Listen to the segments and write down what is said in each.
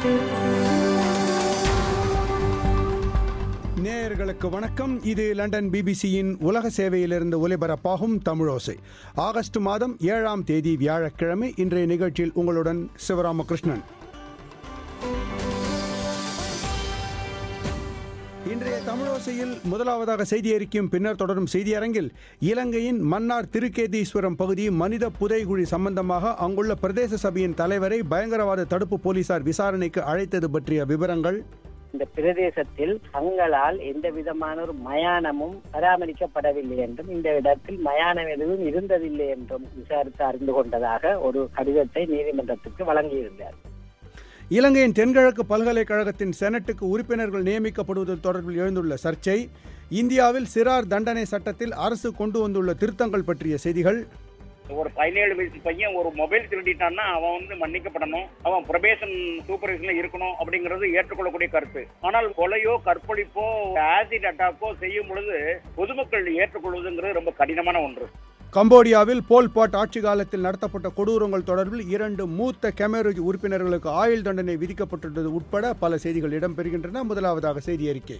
நேயர்களுக்கு வணக்கம் இது லண்டன் பிபிசியின் உலக சேவையிலிருந்து ஒலிபரப்பாகும் தமிழோசை ஆகஸ்ட் மாதம் ஏழாம் தேதி வியாழக்கிழமை இன்றைய நிகழ்ச்சியில் உங்களுடன் சிவராமகிருஷ்ணன் இன்றைய தமிழோசையில் முதலாவதாக செய்தி அறிக்கையும் பின்னர் தொடரும் செய்தியரங்கில் இலங்கையின் மன்னார் திருக்கேதீஸ்வரம் பகுதி மனித புதைகுழி சம்பந்தமாக அங்குள்ள பிரதேச சபையின் தலைவரை பயங்கரவாத தடுப்பு போலீசார் விசாரணைக்கு அழைத்தது பற்றிய விவரங்கள் இந்த பிரதேசத்தில் தங்களால் எந்த விதமான ஒரு மயானமும் பராமரிக்கப்படவில்லை என்றும் இந்த இடத்தில் மயானம் எதுவும் இருந்ததில்லை என்றும் விசாரித்து அறிந்து கொண்டதாக ஒரு கடிதத்தை நீதிமன்றத்துக்கு வழங்கியிருந்தார் இலங்கையின் தென்கிழக்கு பல்கலைக்கழகத்தின் செனட்டுக்கு உறுப்பினர்கள் நியமிக்கப்படுவது தொடர்பில் எழுந்துள்ள சர்ச்சை இந்தியாவில் சிறார் தண்டனை சட்டத்தில் அரசு கொண்டு வந்துள்ள திருத்தங்கள் பற்றிய செய்திகள் ஒரு பதினேழு வயசு பையன் ஒரு மொபைல் திருடிட்டான்னா அவன் வந்து மன்னிக்கப்படணும் அவன் பிரபேஷன் சூப்பர்விஷன்ல இருக்கணும் அப்படிங்கிறது ஏற்றுக்கொள்ளக்கூடிய கருத்து ஆனால் கொலையோ கற்பழிப்போ ஆசிட் அட்டாக்கோ செய்யும் பொழுது பொதுமக்கள் ஏற்றுக்கொள்வதுங்கிறது ரொம்ப கடினமான ஒன்று கம்போடியாவில் போல் பாட் ஆட்சி காலத்தில் நடத்தப்பட்ட கொடூரங்கள் தொடர்பில் இரண்டு மூத்த கெமரூஜ் உறுப்பினர்களுக்கு ஆயுள் தண்டனை விதிக்கப்பட்டுள்ளது உட்பட பல செய்திகள் இடம்பெறுகின்றன முதலாவதாக செய்தி அறிக்கை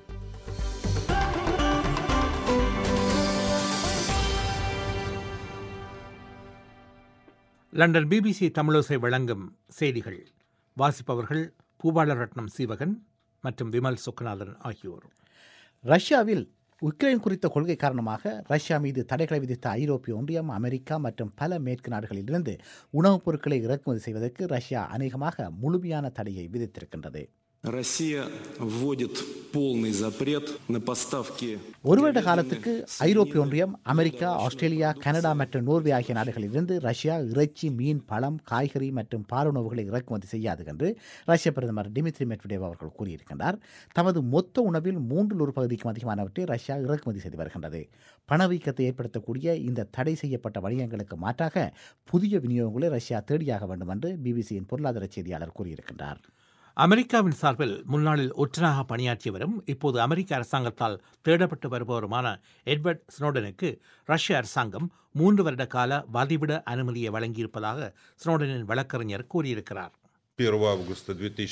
லண்டன் பிபிசி தமிழோசை வழங்கும் செய்திகள் வாசிப்பவர்கள் பூபாலரட்னம் சீவகன் மற்றும் விமல் சுக்கநாதன் ஆகியோர் ரஷ்யாவில் உக்ரைன் குறித்த கொள்கை காரணமாக ரஷ்யா மீது தடைகளை விதித்த ஐரோப்பிய ஒன்றியம் அமெரிக்கா மற்றும் பல மேற்கு நாடுகளிலிருந்து உணவுப் பொருட்களை இறக்குமதி செய்வதற்கு ரஷ்யா அநேகமாக முழுமையான தடையை விதித்திருக்கின்றது Россия вводит полный запрет на поставки ஒரு வருட காலத்துக்கு ஐரோப்பிய ஒன்றியம் அமெரிக்கா ஆஸ்திரேலியா கனடா மற்றும் நோர்வே ஆகிய நாடுகளிலிருந்து ரஷ்யா இறைச்சி மீன் பழம் காய்கறி மற்றும் பாலுணவுகளை இறக்குமதி செய்யாது என்று ரஷ்ய பிரதமர் டிமித்ரி மெட்வடேவ் அவர்கள் கூறியிருக்கின்றார் தமது மொத்த உணவில் மூன்றில் ஒரு பகுதிக்கும் அதிகமானவற்றை ரஷ்யா இறக்குமதி செய்து வருகின்றது பணவீக்கத்தை ஏற்படுத்தக்கூடிய இந்த தடை செய்யப்பட்ட வணிகங்களுக்கு மாற்றாக புதிய விநியோகங்களை ரஷ்யா தேடியாக வேண்டும் என்று பிபிசியின் பொருளாதார செய்தியாளர் கூறியிருக்கின்றார் அமெரிக்காவின் சார்பில் முன்னாளில் ஒற்றனாக பணியாற்றியவரும் இப்போது அமெரிக்க அரசாங்கத்தால் தேடப்பட்டு வருபவருமான எட்வர்ட் ஸ்னோடனுக்கு ரஷ்ய அரசாங்கம் மூன்று வருட கால வதிவிட அனுமதியை வழங்கியிருப்பதாக ஸ்னோடனின் வழக்கறிஞர் கூறியிருக்கிறார் 1 августа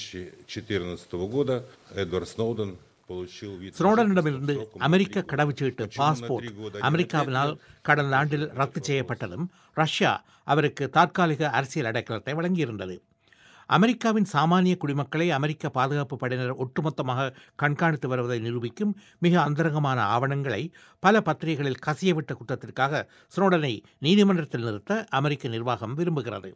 2014 года Эдвард Сноуден получил вид ஸ்னோடனிடமிருந்து அமெரிக்க கடவுச்சீட்டு பாஸ்போர்ட் அமெரிக்காவினால் கடந்த ஆண்டில் ரத்து செய்யப்பட்டதும் ரஷ்யா அவருக்கு தற்காலிக அரசியல் அடைக்கலத்தை வழங்கியிருந்தது அமெரிக்காவின் சாமானிய குடிமக்களை அமெரிக்க பாதுகாப்பு படையினர் ஒட்டுமொத்தமாக கண்காணித்து வருவதை நிரூபிக்கும் மிக அந்தரங்கமான ஆவணங்களை பல பத்திரிகைகளில் கசியவிட்ட குற்றத்திற்காக ஸ்னோடனை நீதிமன்றத்தில் நிறுத்த அமெரிக்க நிர்வாகம் விரும்புகிறது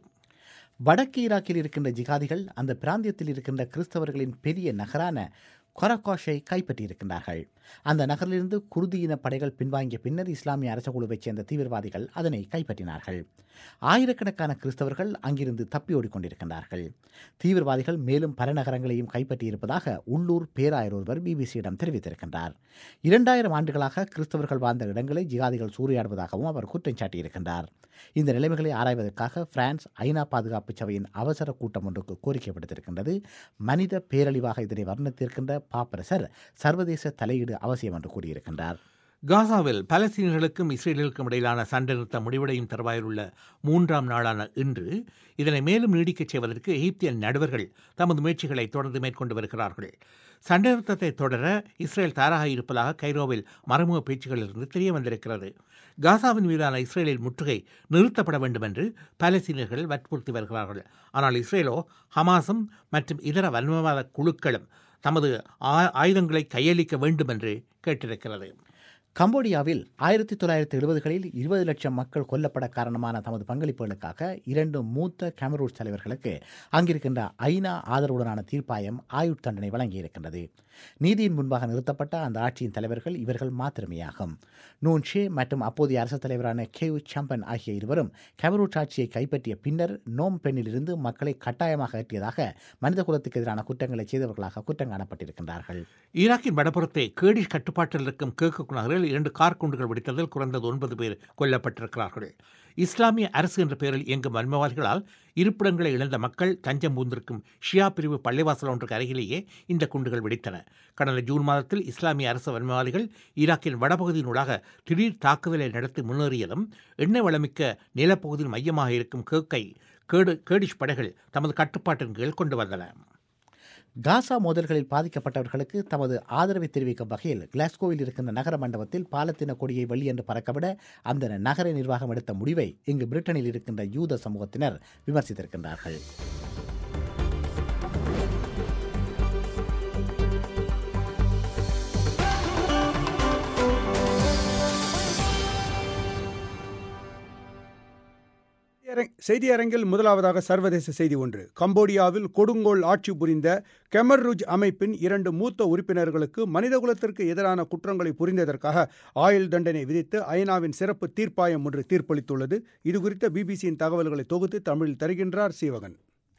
வடக்கு ஈராக்கில் இருக்கின்ற ஜிகாதிகள் அந்த பிராந்தியத்தில் இருக்கின்ற கிறிஸ்தவர்களின் பெரிய நகரான கொரகாஷை கைப்பற்றியிருக்கின்றார்கள் அந்த நகரிலிருந்து குருதியின படைகள் பின்வாங்கிய பின்னர் இஸ்லாமிய அரச குழுவைச் சேர்ந்த தீவிரவாதிகள் அதனை கைப்பற்றினார்கள் ஆயிரக்கணக்கான கிறிஸ்தவர்கள் அங்கிருந்து தப்பி ஓடிக்கொண்டிருக்கின்றார்கள் தீவிரவாதிகள் மேலும் பல நகரங்களையும் கைப்பற்றியிருப்பதாக உள்ளூர் பேராயர் ஒருவர் பிபிசியிடம் தெரிவித்திருக்கின்றார் இரண்டாயிரம் ஆண்டுகளாக கிறிஸ்தவர்கள் வாழ்ந்த இடங்களை ஜிகாதிகள் சூறையாடுவதாகவும் அவர் குற்றம் சாட்டியிருக்கின்றார் இந்த நிலைமைகளை ஆராய்வதற்காக பிரான்ஸ் ஐநா பாதுகாப்பு சபையின் அவசர கூட்டம் ஒன்றுக்கு கோரிக்கை விடுத்திருக்கின்றது மனித பேரழிவாக இதனை வர்ணித்திருக்கின்ற பாப்பரசர் சர்வதேச தலையீடு அவசியம் என்று கூறியிருக்கின்றார் காசாவில் பலஸ்தீனர்களுக்கும் இஸ்ரேலுக்கும் இடையிலான சண்டை நிறுத்த முடிவடையும் தருவாயில் உள்ள மூன்றாம் நாளான இன்று இதனை மேலும் நீடிக்கச் செய்வதற்கு எகிப்திய நடுவர்கள் தமது முயற்சிகளை தொடர்ந்து மேற்கொண்டு வருகிறார்கள் சண்டை நிறுத்தத்தை தொடர இஸ்ரேல் தயாராக இருப்பதாக கைரோவில் மறைமுக பேச்சுகளிலிருந்து தெரிய வந்திருக்கிறது காசாவின் மீதான இஸ்ரேலின் முற்றுகை நிறுத்தப்பட வேண்டும் என்று பாலஸ்தீனர்கள் வற்புறுத்தி வருகிறார்கள் ஆனால் இஸ்ரேலோ ஹமாஸும் மற்றும் இதர வன்மவாத குழுக்களும் தமது ஆயுதங்களை கையளிக்க வேண்டும் என்று கேட்டிருக்கிறது கம்போடியாவில் ஆயிரத்தி தொள்ளாயிரத்தி எழுபதுகளில் இருபது லட்சம் மக்கள் கொல்லப்பட காரணமான தமது பங்களிப்புகளுக்காக இரண்டு மூத்த கேமரூன் தலைவர்களுக்கு அங்கிருக்கின்ற ஐநா ஆதரவுடனான தீர்ப்பாயம் ஆயுட் தண்டனை வழங்கியிருக்கின்றது நீதியின் முன்பாக நிறுத்தப்பட்ட அந்த ஆட்சியின் தலைவர்கள் இவர்கள் மாத்திரமேயாகும் நூன் ஷே மற்றும் அப்போதைய அரசு தலைவரான கேவ் சம்பன் ஆகிய இருவரும் கேமரூட் ஆட்சியை கைப்பற்றிய பின்னர் நோம் பெண்ணிலிருந்து மக்களை கட்டாயமாக அகற்றியதாக மனித குலத்துக்கு எதிரான குற்றங்களை செய்தவர்களாக குற்றம் காணப்பட்டிருக்கின்றார்கள் ஈராக்கின் வடபுறத்தை கேடிஷ் கட்டுப்பாட்டில் இருக்கும் கேக்கு நகரில் இரண்டு கார் குண்டுகள் வெடித்ததில் குறைந்தது ஒன்பது பேர் கொல்லப்பட்டிருக்கிறார்கள் இஸ்லாமிய அரசு என்ற பெயரில் இயங்கும் வன்மவாதிகளால் இருப்பிடங்களை இழந்த மக்கள் தஞ்சம் பூந்திருக்கும் ஷியா பிரிவு பள்ளிவாசல் ஒன்றுக்கு அருகிலேயே இந்த குண்டுகள் வெடித்தன கடந்த ஜூன் மாதத்தில் இஸ்லாமிய அரசு வன்மவாதிகள் ஈராக்கின் வடபகுதியினூடாக திடீர் தாக்குதலை நடத்தி முன்னேறியதும் எண்ணெய் வளமிக்க நிலப்பகுதியின் மையமாக இருக்கும் கேக்கை கேடு கேடிஷ் படைகள் தமது கட்டுப்பாட்டின் கீழ் கொண்டு வந்தன காசா மோதல்களில் பாதிக்கப்பட்டவர்களுக்கு தமது ஆதரவை தெரிவிக்கும் வகையில் கிளாஸ்கோவில் இருக்கின்ற நகர மண்டபத்தில் பாலத்தின கொடியை வெள்ளியன்று பறக்கவிட அந்த நகர நிர்வாகம் எடுத்த முடிவை இங்கு பிரிட்டனில் இருக்கின்ற யூத சமூகத்தினர் விமர்சித்திருக்கின்றார்கள் அரங்- செய்தி அரங்கில் முதலாவதாக சர்வதேச செய்தி ஒன்று கம்போடியாவில் கொடுங்கோல் ஆட்சி புரிந்த கெமர்ருஜ் அமைப்பின் இரண்டு மூத்த உறுப்பினர்களுக்கு மனிதகுலத்திற்கு எதிரான குற்றங்களை புரிந்ததற்காக ஆயுள் தண்டனை விதித்து ஐநாவின் சிறப்பு தீர்ப்பாயம் ஒன்று தீர்ப்பளித்துள்ளது இதுகுறித்த பிபிசியின் தகவல்களை தொகுத்து தமிழில் தருகின்றார் சீவகன்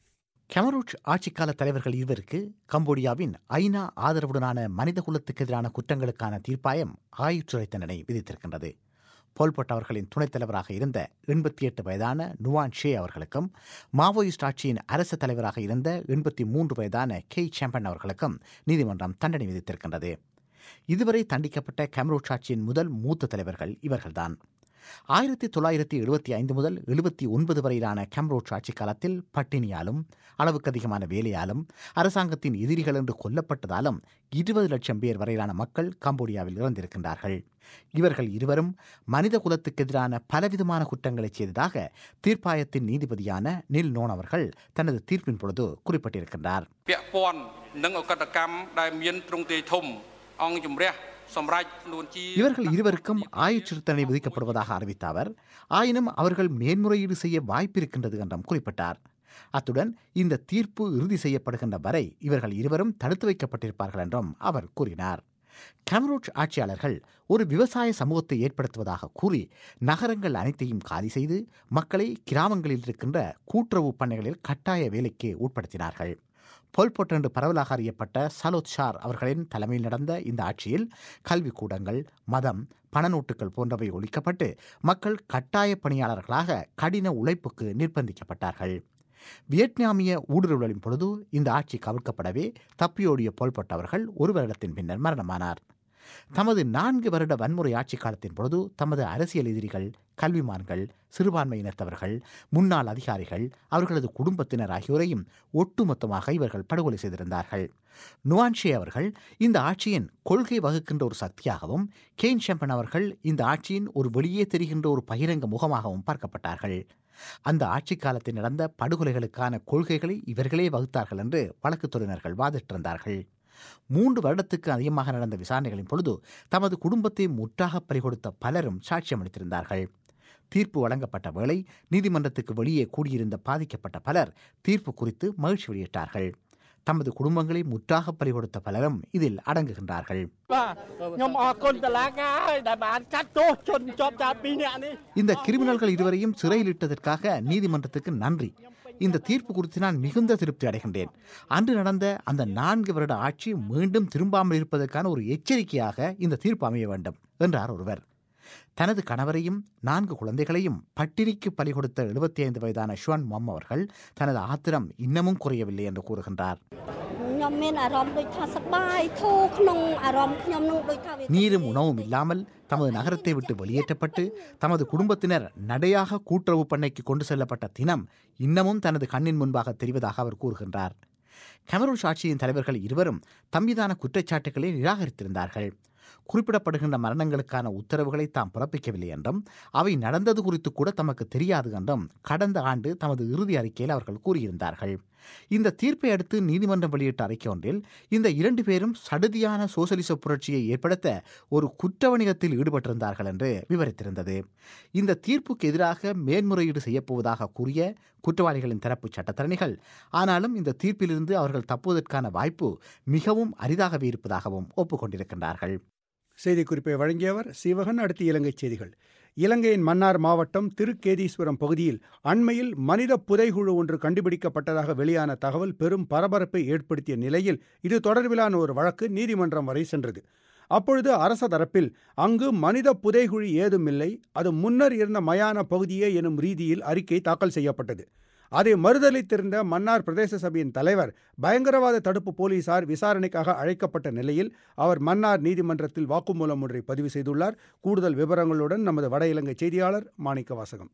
கெமரூட் ஆட்சிக்கால தலைவர்கள் இருவருக்கு கம்போடியாவின் ஐநா ஆதரவுடனான மனிதகுலத்துக்கு எதிரான குற்றங்களுக்கான தீர்ப்பாயம் ஆயுற்றுறை தண்டனை விதித்திருக்கின்றது போல்பட் அவர்களின் துணைத் தலைவராக இருந்த எண்பத்தி எட்டு வயதான நுவான் ஷே அவர்களுக்கும் மாவோயிஸ்ட் ஆட்சியின் அரசு தலைவராக இருந்த எண்பத்தி மூன்று வயதான கெய் சாம்பன் அவர்களுக்கும் நீதிமன்றம் தண்டனை விதித்திருக்கின்றது இதுவரை தண்டிக்கப்பட்ட கெமரூட் ஆட்சியின் முதல் மூத்த தலைவர்கள் இவர்கள்தான் ஆயிரத்தி தொள்ளாயிரத்தி எழுபத்தி ஐந்து முதல் எழுபத்தி ஒன்பது வரையிலான கேம்ரோட் ஆட்சி காலத்தில் பட்டினியாலும் அளவுக்கு அதிகமான வேலையாலும் அரசாங்கத்தின் எதிரிகள் என்று கொல்லப்பட்டதாலும் இருபது லட்சம் பேர் வரையிலான மக்கள் கம்போடியாவில் இறந்திருக்கின்றார்கள் இவர்கள் இருவரும் மனித குலத்துக்கு எதிரான பலவிதமான குற்றங்களை செய்ததாக தீர்ப்பாயத்தின் நீதிபதியான நில் நோன் அவர்கள் தனது தீர்ப்பின் பொழுது குறிப்பிட்டிருக்கின்றார் ពាក់ព័ន្ធនឹងអកតកម្មដែលមានទ្រង់ទ្រាយធំអង្គជំរះសម្រាប់នួនជា இவர்கள் இருவருக்கும் ஆயுட்சிறு தண்டனை விதிக்கப்படுவதாக அறிவித்த அவர் ஆயினும் அவர்கள் மேன்முறையீடு செய்ய வாய்ப்பிருக்கின்றது என்றும் குறிப்பிட்டார் அத்துடன் இந்த தீர்ப்பு இறுதி செய்யப்படுகின்ற வரை இவர்கள் இருவரும் தடுத்து வைக்கப்பட்டிருப்பார்கள் என்றும் அவர் கூறினார் கேமரூட் ஆட்சியாளர்கள் ஒரு விவசாய சமூகத்தை ஏற்படுத்துவதாக கூறி நகரங்கள் அனைத்தையும் காலி செய்து மக்களை கிராமங்களில் இருக்கின்ற கூட்டுறவு பண்ணைகளில் கட்டாய வேலைக்கு உட்படுத்தினார்கள் பொல்பொட் என்று பரவலாக அறியப்பட்ட சலோத் ஷார் அவர்களின் தலைமையில் நடந்த இந்த ஆட்சியில் கல்விக்கூடங்கள் மதம் பணநோட்டுகள் போன்றவை ஒழிக்கப்பட்டு மக்கள் கட்டாய பணியாளர்களாக கடின உழைப்புக்கு நிர்பந்திக்கப்பட்டார்கள் வியட்நாமிய ஊடுருவலின் பொழுது இந்த ஆட்சி கவிழ்க்கப்படவே தப்பியோடிய பொல்பொட் அவர்கள் ஒரு வருடத்தின் பின்னர் மரணமானார் தமது நான்கு வருட வன்முறை ஆட்சி காலத்தின் பொழுது தமது அரசியல் எதிரிகள் கல்விமான்கள் சிறுபான்மையினத்தவர்கள் முன்னாள் அதிகாரிகள் அவர்களது குடும்பத்தினர் ஆகியோரையும் ஒட்டுமொத்தமாக இவர்கள் படுகொலை செய்திருந்தார்கள் நுவான்ஷே அவர்கள் இந்த ஆட்சியின் கொள்கை வகுக்கின்ற ஒரு சக்தியாகவும் கெயின் ஷெம்பன் அவர்கள் இந்த ஆட்சியின் ஒரு வெளியே தெரிகின்ற ஒரு பகிரங்க முகமாகவும் பார்க்கப்பட்டார்கள் அந்த ஆட்சி காலத்தில் நடந்த படுகொலைகளுக்கான கொள்கைகளை இவர்களே வகுத்தார்கள் என்று வழக்குத்துறையினர்கள் வாதிட்டிருந்தார்கள் மூன்று வருடத்துக்கு அதிகமாக நடந்த விசாரணைகளின் பொழுது தமது குடும்பத்தை முற்றாக பறிகொடுத்த பலரும் சாட்சியமளித்திருந்தார்கள் தீர்ப்பு வழங்கப்பட்ட வேளை நீதிமன்றத்துக்கு வெளியே கூடியிருந்த பாதிக்கப்பட்ட பலர் தீர்ப்பு குறித்து மகிழ்ச்சி வெளியிட்டார்கள் தமது குடும்பங்களை முற்றாக பறிகொடுத்த பலரும் இதில் அடங்குகின்றார்கள் បាទខ្ញុំអរគុណតឡាការហើយដែលបានកាត់ទោសជនជាប់ចោត2នាក់នេះ இந்த கிரிமினல்கள் இருவரையும் சிறையில் இட்டதற்காக நீதிமன்றத்துக்கு நன்றி இந்த தீர்ப்பு குறித்து நான் மிகுந்த திருப்தி அடைகின்றேன் அன்று நடந்த அந்த நான்கு வருட ஆட்சி மீண்டும் திரும்பாமல் இருப்பதற்கான ஒரு எச்சரிக்கையாக இந்த தீர்ப்பு அமைய வேண்டும் என்றார் ஒருவர் தனது கணவரையும் நான்கு குழந்தைகளையும் பட்டினிக்கு பலி கொடுத்த எழுபத்தி ஐந்து வயதான ஷுவான் மொம் அவர்கள் தனது ஆத்திரம் இன்னமும் குறையவில்லை என்று கூறுகின்றார் ខ្ញុំមានអារម្មណ៍ដូចថាសប្បាយធូរក្នុងអារម្មណ៍ខ្ញុំនោះដូចថាវា நீரும் உணவும் இல்லாமல் தமது நகரத்தை விட்டு வெளியேற்றப்பட்டு தமது குடும்பத்தினர் நடையாக கூட்டுறவு பண்ணைக்கு கொண்டு செல்லப்பட்ட தினம் இன்னமும் தனது கண்ணின் முன்பாக தெரிவதாக அவர் கூறுகின்றார் கமரூன் ஆட்சியின் தலைவர்கள் இருவரும் தம்பிதான குற்றச்சாட்டுகளை நிராகரித்திருந்தார்கள் குறிப்பிடப்படுகின்ற மரணங்களுக்கான உத்தரவுகளை தாம் பிறப்பிக்கவில்லை என்றும் அவை நடந்தது குறித்து கூட தமக்கு தெரியாது என்றும் கடந்த ஆண்டு தமது இறுதி அறிக்கையில் அவர்கள் கூறியிருந்தார்கள் இந்த தீர்ப்பை அடுத்து நீதிமன்றம் வெளியிட்ட அறிக்கை ஒன்றில் இந்த இரண்டு பேரும் சடுதியான சோசலிச புரட்சியை ஏற்படுத்த ஒரு குற்ற வணிகத்தில் ஈடுபட்டிருந்தார்கள் என்று விவரித்திருந்தது இந்த தீர்ப்புக்கு எதிராக மேன்முறையீடு செய்யப்போவதாக கூறிய குற்றவாளிகளின் தரப்பு சட்டத்தரணிகள் ஆனாலும் இந்த தீர்ப்பிலிருந்து அவர்கள் தப்புவதற்கான வாய்ப்பு மிகவும் அரிதாகவே இருப்பதாகவும் ஒப்புக்கொண்டிருக்கின்றார்கள் செய்திக்குறிப்பை வழங்கியவர் சிவகன் அடுத்து இலங்கை செய்திகள் இலங்கையின் மன்னார் மாவட்டம் திருக்கேதீஸ்வரம் பகுதியில் அண்மையில் மனித புதைகுழு ஒன்று கண்டுபிடிக்கப்பட்டதாக வெளியான தகவல் பெரும் பரபரப்பை ஏற்படுத்திய நிலையில் இது தொடர்பிலான ஒரு வழக்கு நீதிமன்றம் வரை சென்றது அப்பொழுது அரச தரப்பில் அங்கு மனித புதைகுழி ஏதுமில்லை அது முன்னர் இருந்த மயான பகுதியே எனும் ரீதியில் அறிக்கை தாக்கல் செய்யப்பட்டது அதை மறுதளித்திருந்த மன்னார் பிரதேச சபையின் தலைவர் பயங்கரவாத தடுப்பு போலீசார் விசாரணைக்காக அழைக்கப்பட்ட நிலையில் அவர் மன்னார் நீதிமன்றத்தில் வாக்குமூலம் ஒன்றை பதிவு செய்துள்ளார் கூடுதல் விவரங்களுடன் நமது வட இலங்கை செய்தியாளர் மாணிக்க வாசகம்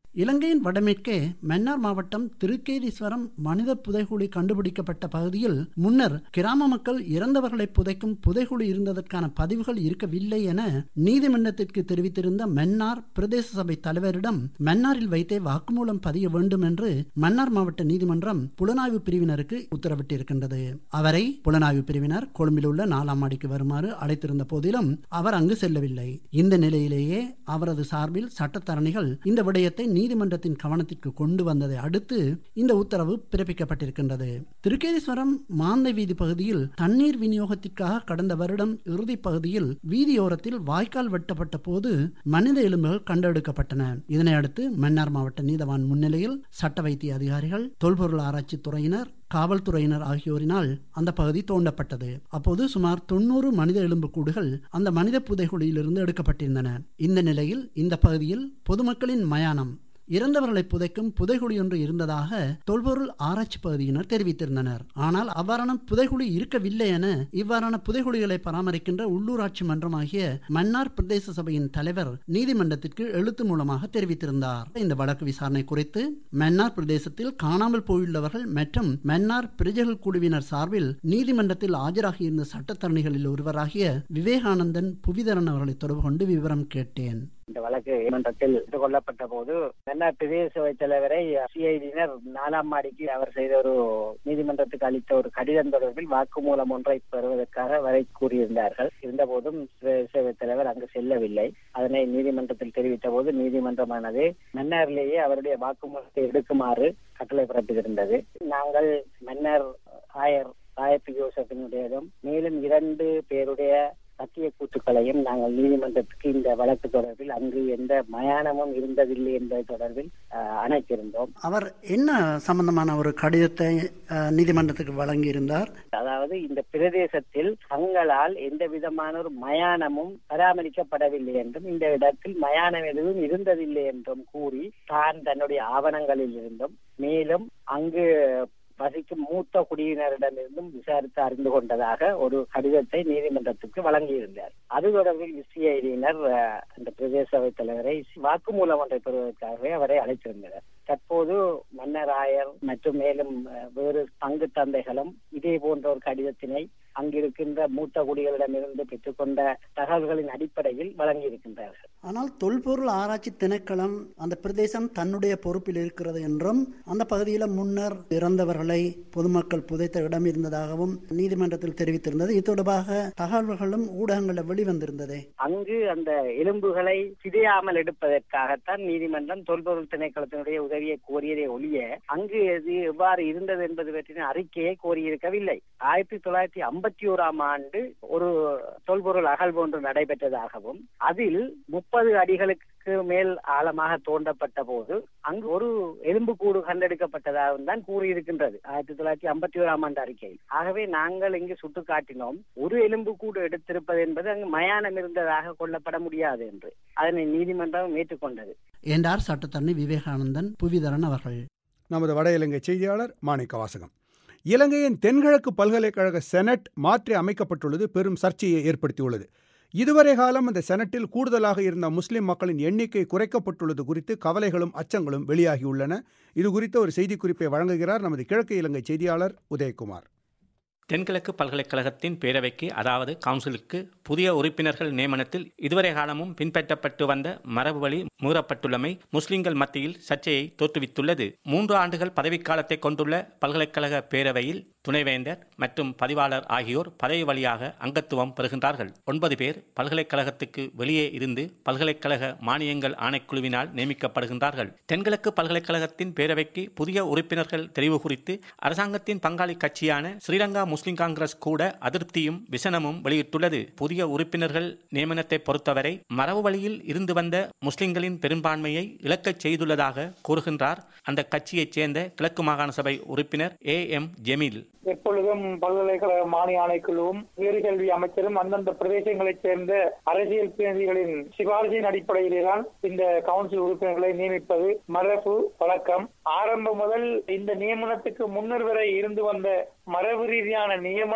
இலங்கையின் வடமேற்கே மன்னார் மாவட்டம் திருக்கேதீஸ்வரம் மனித புதைகுழி கண்டுபிடிக்கப்பட்ட பகுதியில் முன்னர் கிராம மக்கள் இறந்தவர்களை புதைக்கும் புதைகுழி இருந்ததற்கான பதிவுகள் இருக்கவில்லை என நீதிமன்றத்திற்கு தெரிவித்திருந்த மன்னார் பிரதேச சபை தலைவரிடம் மன்னாரில் வைத்தே வாக்குமூலம் பதிய வேண்டும் என்று மன்னார் மாவட்ட நீதிமன்றம் புலனாய்வு பிரிவினருக்கு உத்தரவிட்டிருக்கின்றது அவரை புலனாய்வு பிரிவினர் கொழும்பில் உள்ள நாலாம் மாடிக்கு வருமாறு அழைத்திருந்த போதிலும் அவர் அங்கு செல்லவில்லை இந்த நிலையிலேயே அவரது சார்பில் சட்டத்தரணிகள் இந்த விடயத்தை நீதிமன்றத்தின் கவனத்திற்கு கொண்டு வந்ததை அடுத்து இந்த உத்தரவு பிறப்பிக்கப்பட்டிருக்கின்றது திருக்கேதீஸ்வரம் மாந்தை வீதி பகுதியில் தண்ணீர் விநியோகத்திற்காக கடந்த வருடம் இறுதி பகுதியில் வீதியோரத்தில் வாய்க்கால் வெட்டப்பட்ட போது மனித எலும்புகள் கண்டெடுக்கப்பட்டன இதனையடுத்து மன்னார் மாவட்ட நீதவான் முன்னிலையில் சட்ட வைத்திய அதிகாரிகள் தொல்பொருள் ஆராய்ச்சி துறையினர் காவல்துறையினர் ஆகியோரினால் அந்த பகுதி தோண்டப்பட்டது அப்போது சுமார் தொண்ணூறு மனித எலும்புக்கூடுகள் அந்த மனித புதைகுழியிலிருந்து எடுக்கப்பட்டிருந்தன இந்த நிலையில் இந்த பகுதியில் பொதுமக்களின் மயானம் இறந்தவர்களை புதைக்கும் புதைகுழி ஒன்று இருந்ததாக தொல்பொருள் ஆராய்ச்சி பகுதியினர் தெரிவித்திருந்தனர் ஆனால் அவ்வாறான புதைகுழி இருக்கவில்லை என இவ்வாறான புதைகுழிகளை பராமரிக்கின்ற உள்ளூராட்சி மன்றமாகிய மன்னார் பிரதேச சபையின் தலைவர் நீதிமன்றத்திற்கு எழுத்து மூலமாக தெரிவித்திருந்தார் இந்த வழக்கு விசாரணை குறித்து மன்னார் பிரதேசத்தில் காணாமல் போயுள்ளவர்கள் மற்றும் மன்னார் பிரஜைகள் குழுவினர் சார்பில் நீதிமன்றத்தில் ஆஜராகியிருந்த சட்டத்தரணிகளில் ஒருவராகிய விவேகானந்தன் புவிதரன் அவர்களை தொடர்பு கொண்டு விவரம் கேட்டேன் இந்த வழக்கு நீதிமன்றத்தில் கொல்லப்பட்ட போது மன்னார் பிரதேச சபை தலைவரை சிஐடியினர் நாலாம் மாடிக்கு அவர் செய்த ஒரு நீதிமன்றத்துக்கு அளித்த ஒரு கடிதம் தொடர்பில் வாக்குமூலம் ஒன்றை பெறுவதற்காக வரை கூறியிருந்தார்கள் இருந்தபோதும் பிரதேச தலைவர் அங்கு செல்லவில்லை அதனை நீதிமன்றத்தில் தெரிவித்த போது நீதிமன்றமானது மன்னாரிலேயே அவருடைய வாக்குமூலத்தை எடுக்குமாறு கட்டளை பிறப்பித்திருந்தது நாங்கள் மன்னர் ஆயர் ஆயப்பி யோசப்பினுடையதும் மேலும் இரண்டு பேருடைய சத்திய கூற்றுக்களையும் நாங்கள் நீதிமன்றத்துக்கு இந்த வழக்கு தொடர்பில் அங்கு எந்த மயானமும் இருந்ததில்லை என்பது தொடர்பில் அணைத்திருந்தோம் அவர் என்ன சம்பந்தமான ஒரு கடிதத்தை நீதிமன்றத்துக்கு வழங்கியிருந்தார் அதாவது இந்த பிரதேசத்தில் தங்களால் எந்த விதமான ஒரு மயானமும் பராமரிக்கப்படவில்லை என்றும் இந்த இடத்தில் மயானம் எதுவும் இருந்ததில்லை என்றும் கூறி தான் தன்னுடைய ஆவணங்களில் இருந்தும் மேலும் அங்கு வசிக்கும் மூத்த குடியினரிடமிருந்தும் விசாரித்து அறிந்து கொண்டதாக ஒரு கடிதத்தை நீதிமன்றத்துக்கு வழங்கியிருந்தார் அது தொடர்பில் சிஐடியினர் அந்த பிரதேச சபை தலைவரை வாக்குமூலம் ஒன்றை பெறுவதற்காகவே அவரை அழைத்திருந்தனர் தற்போது மன்னராயர் மற்றும் மேலும் வேறு பங்கு தந்தைகளும் இதே போன்ற ஒரு கடிதத்தினை அங்கிருக்கின்ற மூத்த குடிகளிடமிருந்து பெற்றுக்கொண்ட தகவல்களின் அடிப்படையில் வழங்கியிருக்கின்றார்கள் ஆனால் தொல்பொருள் ஆராய்ச்சி திணைக்களம் அந்த பிரதேசம் தன்னுடைய பொறுப்பில் இருக்கிறது என்றும் அந்த பகுதியில் முன்னர் இறந்தவர்களை பொதுமக்கள் புதைத்த இடம் இருந்ததாகவும் நீதிமன்றத்தில் தெரிவித்திருந்தது இது தொடர்பாக தகவல்களும் ஊடகங்களில் வெளிவந்திருந்தது அங்கு அந்த எலும்புகளை சிதையாமல் எடுப்பதற்காகத்தான் நீதிமன்றம் தொல்பொருள் திணைக்களத்தினுடைய உதவியை கோரியதை ஒழிய அங்கு எது எவ்வாறு இருந்தது என்பது பற்றின அறிக்கையை கோரியிருக்கவில்லை ஆயிரத்தி தொள்ளாயிரத்தி ஐம்பத்தி ஓராம் ஆண்டு ஒரு தொல்பொருள் அகழ்வு ஒன்று நடைபெற்றதாகவும் அதில் முப்பது அடிகளுக்கு மேல் ஆழமாக தோண்டப்பட்ட போது அங்கு ஒரு எலும்புக்கூடு கண்டெடுக்கப்பட்டதாகவும் தான் கூறியிருக்கின்றது ஆயிரத்தி தொள்ளாயிரத்தி ஐம்பத்தி ஓராம் ஆண்டு அறிக்கையில் ஆகவே நாங்கள் இங்கு சுட்டுக்காட்டினோம் ஒரு எலும்புக்கூடு எடுத்திருப்பது என்பது அங்கு மயானம் இருந்ததாக கொள்ளப்பட முடியாது என்று அதனை நீதிமன்றம் ஏற்றுக்கொண்டது என்றார் சட்டத்தரணி விவேகானந்தன் புவிதரன் அவர்கள் நமது வட இலங்கை செய்தியாளர் மாணிக்க வாசகம் இலங்கையின் தென்கிழக்கு பல்கலைக்கழக செனட் மாற்றி அமைக்கப்பட்டுள்ளது பெரும் சர்ச்சையை ஏற்படுத்தியுள்ளது இதுவரை காலம் அந்த செனட்டில் கூடுதலாக இருந்த முஸ்லிம் மக்களின் எண்ணிக்கை குறைக்கப்பட்டுள்ளது குறித்து கவலைகளும் அச்சங்களும் வெளியாகியுள்ளன இது குறித்த ஒரு செய்திக்குறிப்பை வழங்குகிறார் நமது கிழக்கு இலங்கை செய்தியாளர் உதயகுமார் தென்கிழக்கு பல்கலைக்கழகத்தின் பேரவைக்கு அதாவது கவுன்சிலுக்கு புதிய உறுப்பினர்கள் நியமனத்தில் இதுவரை காலமும் பின்பற்றப்பட்டு வந்த மரபு வழி மூறப்பட்டுள்ளமை முஸ்லிம்கள் மத்தியில் சர்ச்சையை தோற்றுவித்துள்ளது மூன்று ஆண்டுகள் பதவிக்காலத்தை கொண்டுள்ள பல்கலைக்கழக பேரவையில் துணைவேந்தர் மற்றும் பதிவாளர் ஆகியோர் பதவி வழியாக அங்கத்துவம் பெறுகின்றார்கள் ஒன்பது பேர் பல்கலைக்கழகத்துக்கு வெளியே இருந்து பல்கலைக்கழக மானியங்கள் ஆணைக்குழுவினால் நியமிக்கப்படுகின்றார்கள் தென்கிழக்கு பல்கலைக்கழகத்தின் பேரவைக்கு புதிய உறுப்பினர்கள் தெரிவு குறித்து அரசாங்கத்தின் பங்காளி கட்சியான ஸ்ரீலங்கா முஸ்லிம் காங்கிரஸ் கூட அதிருப்தியும் விசனமும் வெளியிட்டுள்ளது புதிய உறுப்பினர்கள் நியமனத்தை பொறுத்தவரை மரபு வழியில் இருந்து வந்த முஸ்லிம்களின் பெரும்பான்மையை இழக்கச் செய்துள்ளதாக கூறுகின்றார் அந்த கட்சியைச் சேர்ந்த கிழக்கு மாகாண சபை உறுப்பினர் ஏ எம் ஜெமீல் எப்பொழுதும் பல்கலைக்கழக மானிய ஆணைக்குழுவும் உயர்கல்வி அமைச்சரும் அந்தந்த பிரதேசங்களைச் சேர்ந்த அரசியல் பிரதிநிதிகளின் சிபாரிசின் அடிப்படையிலே தான் இந்த கவுன்சில் உறுப்பினர்களை நியமிப்பது மரபு வழக்கம் ஆரம்பம் முதல் இந்த நியமனத்துக்கு முன்னர் வரை இருந்து வந்த மரபு ரீதியான நியமனம்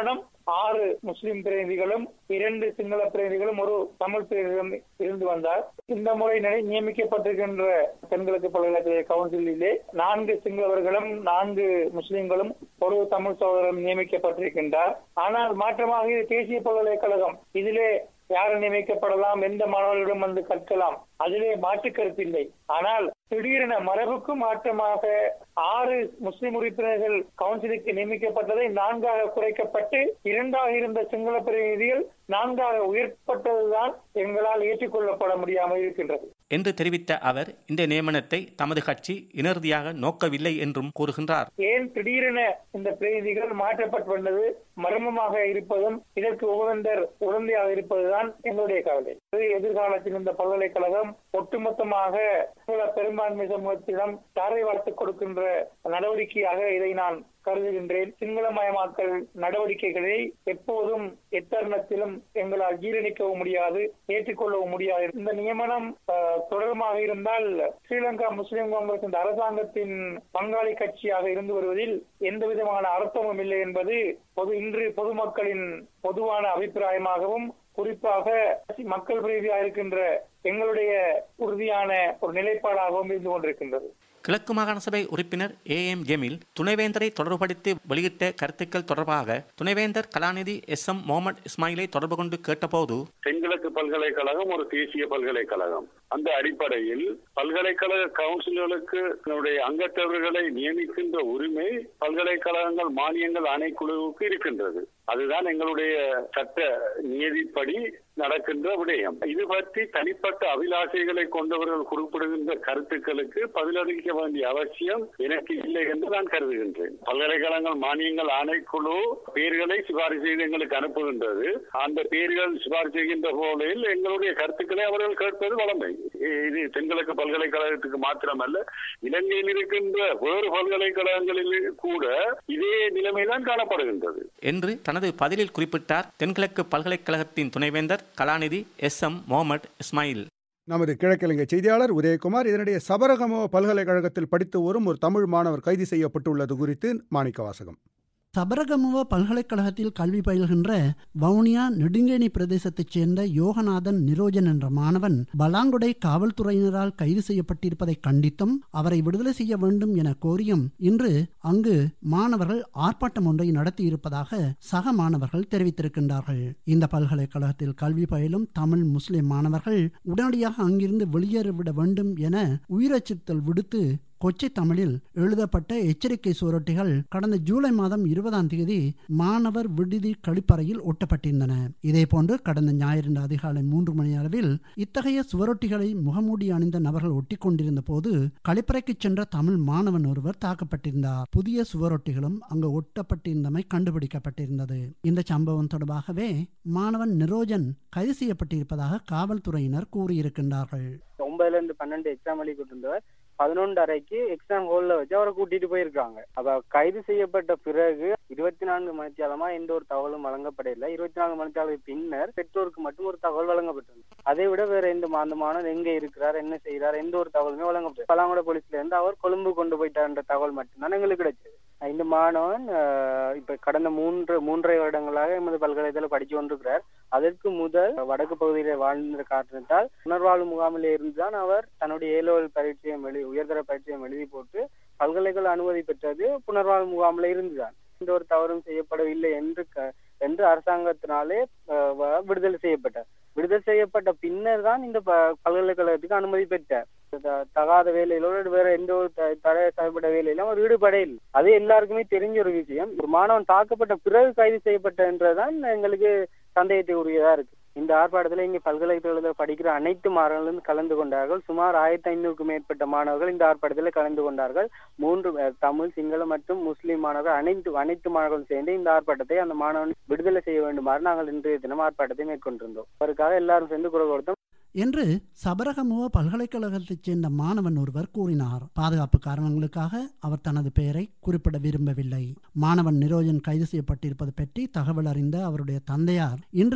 ஆறு முஸ்லிம் பிரதிநிதிகளும் இரண்டு சிங்கள பிரதிநிதிகளும் ஒரு தமிழ் பிரதிநிதிகளும் இருந்து வந்தார் இந்த முறை நினை- நியமிக்கப்பட்டிருக்கின்ற தென்கிழக்கு பல்கலைக்கழக கவுன்சிலிலே நான்கு சிங்களவர்களும் நான்கு முஸ்லிம்களும் ஒரு தமிழ் சகோதரரும் நியமிக்கப்பட்டிருக்கின்றார் ஆனால் மாற்றமாக இது தேசிய பல்கலைக்கழகம் இதிலே யார் நியமிக்கப்படலாம் எந்த மாணவர்களிடம் வந்து கற்கலாம் அதிலே மாற்று கருத்தில்லை ஆனால் திடீரென மரபுக்கு மாற்றமாக ஆறு முஸ்லிம் உறுப்பினர்கள் கவுன்சிலுக்கு நியமிக்கப்பட்டதை நான்காக குறைக்கப்பட்டு இரண்டாக இருந்த சிங்கள பிரதிநிதிகள் நான்காக உயர்த்தப்பட்டதுதான் எங்களால் ஏற்றுக்கொள்ளப்பட முடியாமல் இருக்கின்றது என்று தெரிவித்த அவர் இந்த நியமனத்தை தமது கட்சி இனறுதியாக நோக்கவில்லை என்றும் கூறுகின்றார் ஏன் திடீரென இந்த பிரதிநிதிகள் மாற்றப்பட்டுள்ளது மர்மமாக இருப்பதும் இதற்கு உகந்தர் உடந்தையாக இருப்பதுதான் எங்களுடைய கவலை இது எதிர்காலத்தில் இந்த பல்கலைக்கழகம் ஒட்டுமொத்தமாக சிங்கள பெரும்பான்மை சமூகத்திடம் தாரை வார்த்து கொடுக்கின்ற நடவடிக்கையாக இதை நான் கருதுகின்றேன் சிங்களமயமாக்கல் நடவடிக்கைகளை எப்போதும் எத்தருணத்திலும் எங்களால் ஜீரணிக்கவும் முடியாது ஏற்றுக்கொள்ளவும் முடியாது இந்த நியமனம் அஹ், தொடருமாக இருந்தால் ஸ்ரீலங்கா முஸ்லிம் காங்கிரஸ் இந்த அரசாங்கத்தின் பங்காளி கட்சியாக இருந்து வருவதில் எந்த விதமான அர்த்தமும் இல்லை என்பது பொது இன்று பொதுமக்களின் பொதுவான அபிப்பிராயமாகவும் குறிப்பாக மக்கள் பிரதியாக இருக்கின்ற எங்களுடைய உறுதியான ஒரு நிலைப்பாடாகவும் இருந்து கொண்டிருக்கின்றது கிழக்கு மாகாண சபை உறுப்பினர் ஏ எம் ஜெமில் துணைவேந்தரை தொடர்புபடுத்தி வெளியிட்ட கருத்துக்கள் தொடர்பாக துணைவேந்தர் கலாநிதி எஸ் எம் முகமது இஸ்மாயிலை தொடர்பு கொண்டு கேட்டபோது தென்கிழக்கு பல்கலைக்கழகம் ஒரு தேசிய பல்கலைக்கழகம் அந்த அடிப்படையில் பல்கலைக்கழக கவுன்சில்களுக்கு தன்னுடைய அங்கத்தவர்களை நியமிக்கின்ற உரிமை பல்கலைக்கழகங்கள் மானியங்கள் ஆணைக்குழுவுக்கு இருக்கின்றது அதுதான் எங்களுடைய சட்ட நியதிப்படி நடக்கின்ற விடயம் இது பற்றி தனிப்பட்ட அபிலாஷைகளை கொண்டவர்கள் குறிப்பிடுகின்ற கருத்துக்களுக்கு பதிலளிக்க வேண்டிய அவசியம் எனக்கு இல்லை என்று நான் கருதுகின்றேன் பல்கலைக்கழகங்கள் மானியங்கள் ஆணைக்குழு பேர்களை சிபாரிசு செய்து எங்களுக்கு அனுப்புகின்றது அந்த பேர்கள் சிபாரிசு செய்கின்ற போலையில் எங்களுடைய கருத்துக்களை அவர்கள் கேட்பது வளமை இது தென்கிழக்கு பல்கலைக்கழகத்துக்கு மாத்திரமல்ல இலங்கையில் இருக்கின்ற வேறு பல்கலைக்கழகங்களில் கூட இதே நிலைமைதான் காணப்படுகின்றது என்று தனது பதிலில் குறிப்பிட்டார் தென்கிழக்கு பல்கலைக்கழகத்தின் துணைவேந்தர் கலாநிதி எஸ் எம் முகமது இஸ்மாயில் நமது கிழக்கிழங்கை செய்தியாளர் உதயகுமார் இதனிடையே சபரகமோ பல்கலைக்கழகத்தில் படித்து வரும் ஒரு தமிழ் மாணவர் கைது செய்யப்பட்டுள்ளது குறித்து மாணிக்க வாசகம் சபரகமுவ பல்கலைக்கழகத்தில் கல்வி பயில்கின்ற வவுனியா நெடுங்கேணி பிரதேசத்தைச் சேர்ந்த யோகநாதன் நிரோஜன் என்ற மாணவன் பலாங்குடை காவல்துறையினரால் கைது செய்யப்பட்டிருப்பதை கண்டித்தும் அவரை விடுதலை செய்ய வேண்டும் என கோரியும் இன்று அங்கு மாணவர்கள் ஆர்ப்பாட்டம் ஒன்றை நடத்தியிருப்பதாக சக மாணவர்கள் தெரிவித்திருக்கின்றார்கள் இந்த பல்கலைக்கழகத்தில் கல்வி பயிலும் தமிழ் முஸ்லிம் மாணவர்கள் உடனடியாக அங்கிருந்து வெளியேறிவிட வேண்டும் என உயிரச்சுறுத்தல் விடுத்து கொச்சை தமிழில் எழுதப்பட்ட எச்சரிக்கை சுவரொட்டிகள் கடந்த ஜூலை மாதம் இருபதாம் தேதி மாணவர் விடுதி கழிப்பறையில் ஒட்டப்பட்டிருந்தன இதேபோன்று கடந்த ஞாயிறு அதிகாலை மூன்று மணி அளவில் இத்தகைய சுவரொட்டிகளை முகமூடி அணிந்த நபர்கள் ஒட்டி கொண்டிருந்த போது கழிப்பறைக்கு சென்ற தமிழ் மாணவன் ஒருவர் தாக்கப்பட்டிருந்தார் புதிய சுவரொட்டிகளும் அங்கு ஒட்டப்பட்டிருந்தமை கண்டுபிடிக்கப்பட்டிருந்தது இந்த சம்பவம் தொடர்பாகவே மாணவன் நிரோஜன் கைது செய்யப்பட்டிருப்பதாக காவல்துறையினர் கூறியிருக்கின்றார்கள் ஒன்பதுல இருந்து பன்னெண்டு எக்ஸாம் எழுதிட்டு இருந்தவர் பதினொன்று அறைக்கு எக்ஸாம் ஹோல்ல வச்சு அவரை கூட்டிட்டு போயிருக்காங்க அப்ப கைது செய்யப்பட்ட பிறகு இருபத்தி நான்கு மணித்தியாலமா எந்த ஒரு தகவலும் வழங்கப்படவில்லை இருபத்தி நான்கு மணித்தியாலுக்கு பின்னர் பெற்றோருக்கு மட்டும் ஒரு தகவல் வழங்கப்பட்டது அதை விட வேற எந்த மா- அந்த மாணவர் எங்க இருக்கிறார் என்ன செய்கிறார் எந்த ஒரு தகவலுமே வழங்கப்பட்டது பலாங்குட போலீஸ்ல இருந்து அவர் கொழும்பு கொண்டு போயிட்டார்ன்ற தகவல் மட்டும்தான் எங்களுக்கு கிடைச்சது இந்த மாணவன் ஆஹ், இப்ப கடந்த மூன்று மூன்றரை வருடங்களாக எமது பல்கலைக்கழகத்தில் படிச்சு கொண்டிருக்கிறார் அதற்கு முதல் வடக்கு பகுதியில் வாழ்ந்த காரணத்தால் புனர்வாழ்வு முகாமில் இருந்துதான் அவர் தன்னுடைய ஏலோவல் பரீட்சையும் எழுதி உயர்தர பரீட்சையும் எழுதி போட்டு பல்கலைக்கழக அனுமதி பெற்றது புனர்வாழ்வு முகாமில் இருந்துதான் எந்த ஒரு தவறும் செய்யப்படவில்லை என்று க- என்று அரசாங்கத்தினாலே ஆஹ், வ- விடுதலை செய்யப்பட்டார் விடுதலை செய்யப்பட்ட பின்னர் தான் இந்த ப- பல்கலைக்கழகத்துக்கு அனுமதி பெற்றார் த- தகாத வேலையிலோடு வேற எந்த ஒரு த- தடை செய்யப்பட்ட வேலையிலும் அவர் ஈடுபட இல்லை அது எல்லாருக்குமே தெரிஞ்ச ஒரு விஷயம் ஒரு மாணவன் தாக்கப்பட்ட பிறகு கைது செய்யப்பட்டன்றதான் எங்களுக்கு சந்தேகத்தை உரியதா இருக்கு இந்த ஆர்ப்பாட்டத்தில் இங்கே பல்கலைக்கழகத்தில் படிக்கிற அனைத்து மாணவர்களும் கலந்து கொண்டார்கள் சுமார் ஆயிரத்தி ஐநூறுக்கும் மேற்பட்ட மாணவர்கள் இந்த ஆர்ப்பாட்டத்தில் கலந்து கொண்டார்கள் மூன்று அஹ், தமிழ் சிங்கள மற்றும் முஸ்லிம் மாணவர்கள் அனைத்து அனைத்து மாணவர்களும் சேர்ந்து இந்த ஆர்ப்பாட்டத்தை அந்த மாணவன் விடுதலை செய்ய வேண்டுமாறு நாங்கள் இன்றைய தினம் ஆர்ப்பாட்டத்தை மேற்கொண்டிருந்தோம் அவருக்காக எல்லாரும் சேர்ந்து குரல் கொடுத்தோம் என்று சபரகமுவ பல்கலைக்கழகத்தைச் சேர்ந்த மாணவன் ஒருவர் கூறினார் பாதுகாப்பு காரணங்களுக்காக அவர் தனது பெயரை குறிப்பிட விரும்பவில்லை மாணவன் நிரோஜன் கைது செய்யப்பட்டிருப்பது பற்றி தகவல் அறிந்த அவருடைய தந்தையார் இன்று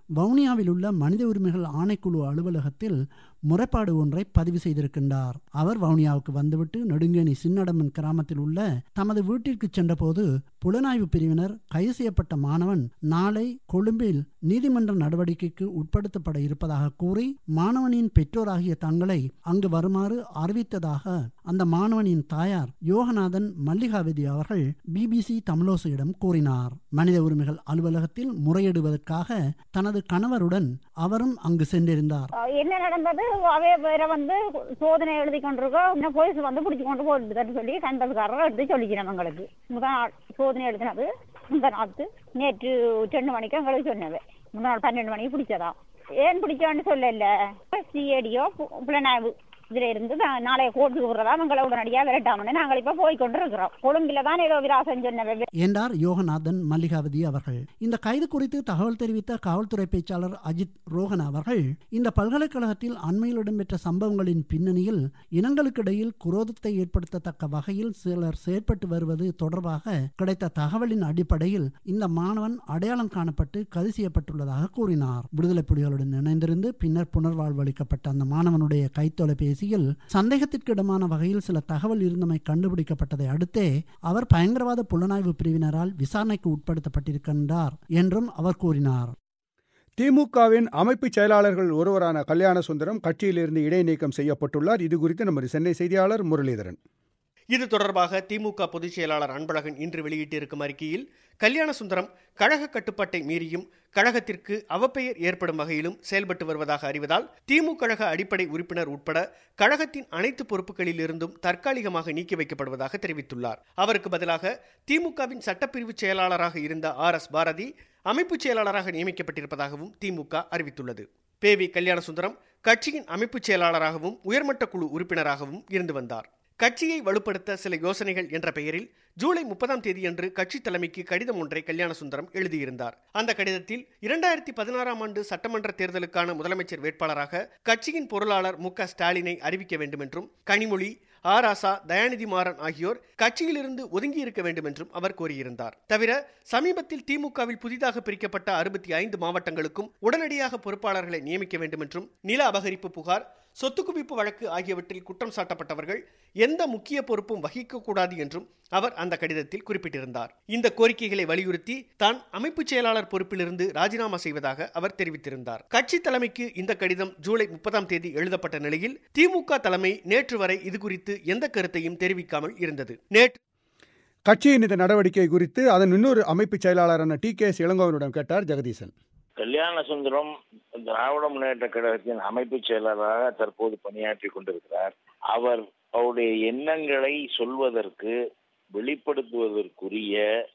வவுனியாவில் உள்ள மனித உரிமைகள் ஆணைக்குழு அலுவலகத்தில் முறைப்பாடு ஒன்றை பதிவு செய்திருக்கின்றார் அவர் வவுனியாவுக்கு வந்துவிட்டு நெடுங்கேணி சின்னடமன் கிராமத்தில் உள்ள தமது வீட்டிற்கு சென்றபோது புலனாய்வு பிரிவினர் கைது செய்யப்பட்ட மாணவன் நாளை கொழும்பில் நீதிமன்ற நடவடிக்கைக்கு உட்படுத்தப்பட இருப்பதாக கூறி மாணவனின் பெற்றோராகிய தங்களை அங்கு வருமாறு அறிவித்ததாக அந்த மாணவனின் தாயார் யோகநாதன் மல்லிகாவதி அவர்கள் பிபிசி தமிழோசையிடம் கூறினார் மனித உரிமைகள் அலுவலகத்தில் முறையிடுவதற்காக தனது கணவருடன் அவரும் அங்கு சென்றிருந்தார் என்ன நடந்தது அவே வேற வந்து சோதனை எழுதி கொண்டிருக்கோம் இன்னும் போலீஸ் வந்து பிடிச்சி கொண்டு போயிட்டு சொல்லி கண்டதுக்காரர் எடுத்து சொல்லிக்கிறோம் எங்களுக்கு முதல் நாள் சோதனை எழுதினது இந்த நாத்து நேற்று ரெண்டு மணிக்கு எங்களுக்கு சொன்னது முதல் நாள் பன்னெண்டு மணிக்கு பிடிச்சதா ஏன் பிடிச்சோன்னு சொல்லல சிஏடியோ புலனாய்வு இதுல இருந்து நான் நாளைய கோர்ட்டுக்கு விடுறதா எங்களை உடனடியா விரட்டாமன்னு நாங்கள் இப்ப போய் கொண்டு இருக்கிறோம் கொழும்புல தான் ஏதோ விராசம் சொன்ன என்றார் யோகநாதன் மல்லிகாவதி அவர்கள் இந்த கைது குறித்து தகவல் தெரிவித்த காவல்துறை பேச்சாளர் அஜித் ரோகன் அவர்கள் இந்த பல்கலைக்கழகத்தில் அண்மையில் இடம்பெற்ற சம்பவங்களின் பின்னணியில் இனங்களுக்கிடையில் குரோதத்தை ஏற்படுத்தத்தக்க வகையில் சிலர் செயற்பட்டு வருவது தொடர்பாக கிடைத்த தகவலின் அடிப்படையில் இந்த மாணவன் அடையாளம் காணப்பட்டு கைது செய்யப்பட்டுள்ளதாக கூறினார் விடுதலை புலிகளுடன் இணைந்திருந்து பின்னர் புனர்வாழ்வு அளிக்கப்பட்ட அந்த மாணவனுடைய கைத்தொலைபேசியில் சந்தேகத்திற்கிடமான வகையில் சில தகவல் இருந்தமை கண்டுபிடிக்கப்பட்டதை அடுத்தே அவர் பயங்கரவாத புலனாய்வு பிரிவினரால் விசாரணைக்கு உட்படுத்தப்பட்டிருக்கின்றார் என்றும் அவர் கூறினார் திமுகவின் அமைப்பு செயலாளர்கள் ஒருவரான கல்யாண சுந்தரம் கட்சியிலிருந்து இடைநீக்கம் செய்யப்பட்டுள்ளார் இது குறித்து நமது சென்னை செய்தியாளர் முரளிதரன் இது தொடர்பாக திமுக பொதுச் செயலாளர் அன்பழகன் இன்று வெளியிட்டிருக்கும் அறிக்கையில் கல்யாண சுந்தரம் கழக கட்டுப்பாட்டை மீறியும் கழகத்திற்கு அவப்பெயர் ஏற்படும் வகையிலும் செயல்பட்டு வருவதாக அறிவதால் திமுக கழக அடிப்படை உறுப்பினர் உட்பட கழகத்தின் அனைத்து பொறுப்புகளில் இருந்தும் தற்காலிகமாக நீக்கி வைக்கப்படுவதாக தெரிவித்துள்ளார் அவருக்கு பதிலாக திமுகவின் சட்டப்பிரிவு செயலாளராக இருந்த ஆர் எஸ் பாரதி அமைப்பு செயலாளராக நியமிக்கப்பட்டிருப்பதாகவும் திமுக அறிவித்துள்ளது பே வி கல்யாணசுந்தரம் கட்சியின் அமைப்பு செயலாளராகவும் உயர்மட்ட குழு உறுப்பினராகவும் இருந்து வந்தார் கட்சியை வலுப்படுத்த சில யோசனைகள் என்ற பெயரில் ஜூலை முப்பதாம் தேதியன்று கட்சி தலைமைக்கு கடிதம் ஒன்றை கல்யாணசுந்தரம் எழுதியிருந்தார் அந்த கடிதத்தில் இரண்டாயிரத்தி பதினாறாம் ஆண்டு சட்டமன்ற தேர்தலுக்கான முதலமைச்சர் வேட்பாளராக கட்சியின் பொருளாளர் மு ஸ்டாலினை அறிவிக்க வேண்டும் என்றும் கனிமொழி ஆர் ஆசா தயாநிதி மாறன் ஆகியோர் கட்சியிலிருந்து ஒதுங்கி இருக்க வேண்டும் என்றும் அவர் கோரியிருந்தார் தவிர சமீபத்தில் திமுகவில் புதிதாக பிரிக்கப்பட்ட அறுபத்தி ஐந்து மாவட்டங்களுக்கும் உடனடியாக பொறுப்பாளர்களை நியமிக்க வேண்டும் என்றும் நில அபகரிப்பு புகார் சொத்து குவிப்பு வழக்கு ஆகியவற்றில் குற்றம் சாட்டப்பட்டவர்கள் எந்த முக்கிய பொறுப்பும் வகிக்கக்கூடாது என்றும் அவர் அந்த கடிதத்தில் குறிப்பிட்டிருந்தார் இந்த கோரிக்கைகளை வலியுறுத்தி தான் அமைப்பு செயலாளர் பொறுப்பிலிருந்து ராஜினாமா செய்வதாக அவர் தெரிவித்திருந்தார் கட்சி தலைமைக்கு இந்த கடிதம் ஜூலை முப்பதாம் தேதி எழுதப்பட்ட நிலையில் திமுக தலைமை நேற்று வரை இது குறித்து எந்த கருத்தையும் தெரிவிக்காமல் இருந்தது நேற்று கட்சியின் இந்த நடவடிக்கை குறித்து அதன் இன்னொரு அமைப்பு செயலாளரான டி கே எஸ் இளங்கோவனிடம் கேட்டார் ஜெகதீசன் கல்யாண சுந்தரம் திராவிட முன்னேற்ற கழகத்தின் அமைப்பு செயலாளராக தற்போது பணியாற்றி கொண்டிருக்கிறார் அவர் அவருடைய எண்ணங்களை சொல்வதற்கு வெளிப்படுத்துவதற்குரிய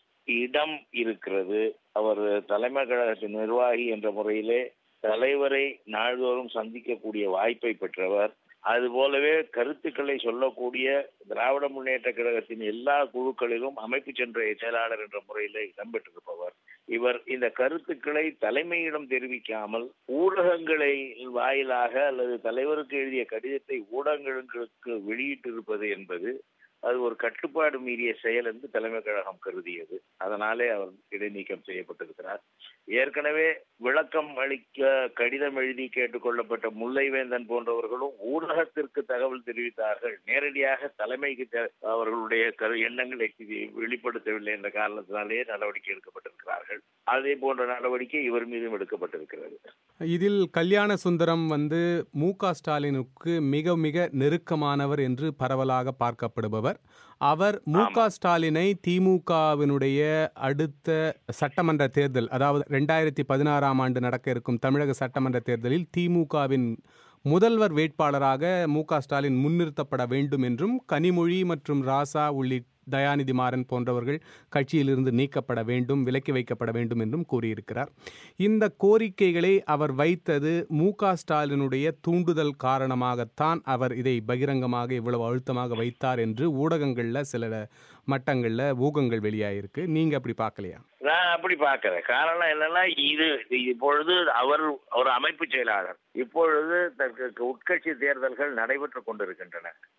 இடம் இருக்கிறது அவர் தலைமை கழகத்தின் நிர்வாகி என்ற முறையிலே தலைவரை நாள்தோறும் சந்திக்கக்கூடிய வாய்ப்பை பெற்றவர் அதுபோலவே கருத்துக்களை சொல்லக்கூடிய திராவிட முன்னேற்ற கழகத்தின் எல்லா குழுக்களிலும் அமைப்பு சென்ற செயலாளர் என்ற முறையில் இடம்பெற்றிருப்பவர் இவர் இந்த கருத்துக்களை தலைமையிடம் தெரிவிக்காமல் ஊடகங்களை வாயிலாக அல்லது தலைவருக்கு எழுதிய கடிதத்தை ஊடகங்களுக்கு வெளியிட்டிருப்பது என்பது அது ஒரு கட்டுப்பாடு மீறிய செயல் என்று தலைமை கழகம் கருதியது அதனாலே அவர் இடைநீக்கம் செய்யப்பட்டிருக்கிறார் ஏற்கனவே விளக்கம் அளிக்க கடிதம் எழுதி கேட்டுக்கொள்ளப்பட்ட முல்லைவேந்தன் போன்றவர்களும் ஊடகத்திற்கு தகவல் தெரிவித்தார்கள் நேரடியாக தலைமைக்கு அவர்களுடைய கரு எண்ணங்களை வெளிப்படுத்தவில்லை என்ற காரணத்தினாலேயே நடவடிக்கை எடுக்கப்பட்டிருக்கிறார்கள் அதே போன்ற நடவடிக்கை இவர் மீதும் எடுக்கப்பட்டிருக்கிறது இதில் கல்யாண சுந்தரம் வந்து மு க ஸ்டாலினுக்கு மிக மிக நெருக்கமானவர் என்று பரவலாக பார்க்கப்படுபவர் அவர் மு க ஸ்டாலினை திமுகவினுடைய அடுத்த சட்டமன்ற தேர்தல் அதாவது ரெண்டாயிரத்தி பதினாறாம் ஆண்டு நடக்க இருக்கும் தமிழக சட்டமன்ற தேர்தலில் திமுகவின் முதல்வர் வேட்பாளராக மு க ஸ்டாலின் முன்னிறுத்தப்பட வேண்டும் என்றும் கனிமொழி மற்றும் ராசா உள்ளிட்ட தயாநிதி மாறன் போன்றவர்கள் கட்சியிலிருந்து நீக்கப்பட வேண்டும் விலக்கி வைக்கப்பட வேண்டும் என்றும் கூறியிருக்கிறார் இந்த கோரிக்கைகளை அவர் வைத்தது மு க ஸ்டாலினுடைய தூண்டுதல் காரணமாகத்தான் அவர் இதை பகிரங்கமாக இவ்வளவு அழுத்தமாக வைத்தார் என்று ஊடகங்களில் சில மட்டங்களில் ஊகங்கள் வெளியாயிருக்கு நீங்க அப்படி பார்க்கலையா நான் அப்படி பார்க்கிறேன் காரணம் என்னன்னா இது இப்பொழுது அவர் ஒரு அமைப்பு செயலாளர் இப்பொழுது உட்கட்சி தேர்தல்கள் நடைபெற்று கொண்டிருக்கின்றன